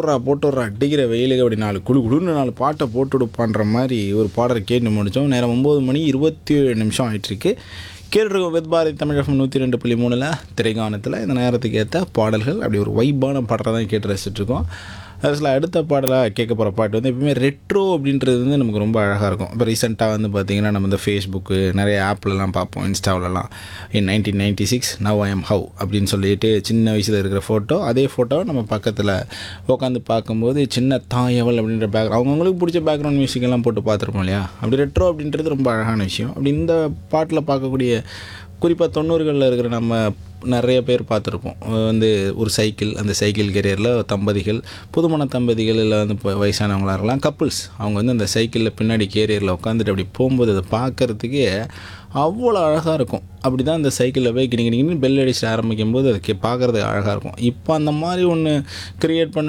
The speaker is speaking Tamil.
விட்றா போட்டு விட்றா அடிக்கிற வெயிலுக்கு அப்படி நாலு குழு குழுன்னு நாலு பாட்டை போட்டு விடுப்பான்ற மாதிரி ஒரு பாடலை கேட்டு முடித்தோம் நேரம் ஒம்பது மணி இருபத்தி ஏழு நிமிஷம் ஆயிட்டுருக்கு கேட்டுருக்கோம் வித் பாரதி தமிழகம் நூற்றி ரெண்டு புள்ளி மூணில் திரைக்காணத்தில் இந்த நேரத்துக்கு ஏற்ற பாடல்கள் அப்படி ஒரு வைப்பான பாடலை தான் கேட்டு ரசிச்சிட்ருக்கோம் அதில் அடுத்த பாடலாக கேட்க போகிற பாட்டு வந்து எப்பவுமே ரெட்ரோ அப்படின்றது வந்து நமக்கு ரொம்ப அழகாக இருக்கும் இப்போ ரீசெண்டாக வந்து பார்த்திங்கன்னா நம்ம இந்த ஃபேஸ்புக்கு நிறைய ஆப்லலாம் பார்ப்போம் இன்ஸ்டாவிலலாம் in nineteen ninety six now I am how அப்படின்னு சொல்லிட்டு சின்ன வயசில் இருக்கிற ஃபோட்டோ அதே ஃபோட்டோவை நம்ம பக்கத்தில் உட்காந்து பார்க்கும்போது சின்ன தாயவள் அப்படின்ற பேக் அவங்கவுங்களுக்கு பிடிச்ச பேக்ரவுண்ட் மியூசிக் எல்லாம் போட்டு பார்த்துருப்போம் இல்லையா அப்படி ரெட்ரோ அப்படின்றது ரொம்ப அழகான விஷயம் அப்படி இந்த பாட்டில் பார்க்கக்கூடிய குறிப்பாக தொண்ணூறுகளில் இருக்கிற நம்ம நிறைய பேர் பார்த்துருப்போம் வந்து ஒரு சைக்கிள் அந்த சைக்கிள் கெரியரில் தம்பதிகள் புதுமண தம்பதிகள் இல்லை வந்து இப்போ வயசானவங்களாக இருக்கலாம் கப்புள்ஸ் அவங்க வந்து அந்த சைக்கிளில் பின்னாடி கேரியரில் உட்காந்துட்டு அப்படி போகும்போது அதை பார்க்குறதுக்கே அவ்வளோ அழகாக இருக்கும் அப்படி தான் அந்த சைக்கிளில் போய் கிணி கிணின்னு பெல் அடிச்சு ஆரம்பிக்கும் போது அது கே பார்க்குறதுக்கு அழகாக இருக்கும் இப்போ அந்த மாதிரி ஒன்று க்ரியேட் பண்ண